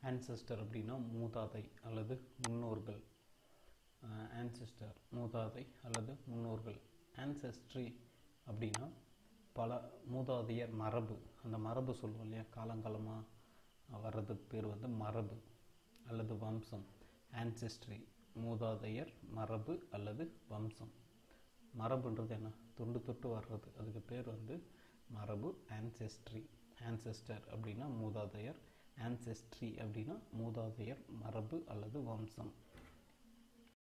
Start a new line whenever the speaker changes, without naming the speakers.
ancestor அப்படின்னா மூதாதை அல்லது முன்னோர்கள் ஆன்செஸ்டர் மூதாதை அல்லது முன்னோர்கள் ஆன்செஸ்ட்ரி அப்படின்னா பல மூதாதையர் மரபு அந்த மரபு சொல்லுவோம் இல்லையா காலங்காலமாக வர்றதுக்கு பேர் வந்து மரபு அல்லது வம்சம் ஆன்செஸ்ட்ரி மூதாதையர் மரபு அல்லது வம்சம் மரபுன்றது என்ன தொண்டு தொட்டு வர்றது அதுக்கு பேர் வந்து மரபு ஆன்செஸ்ட்ரி ஆன்செஸ்டர் அப்படின்னா மூதாதையர் ஆன்செஸ்ட்ரி அப்படின்னா மூதாதையர் மரபு அல்லது வம்சம்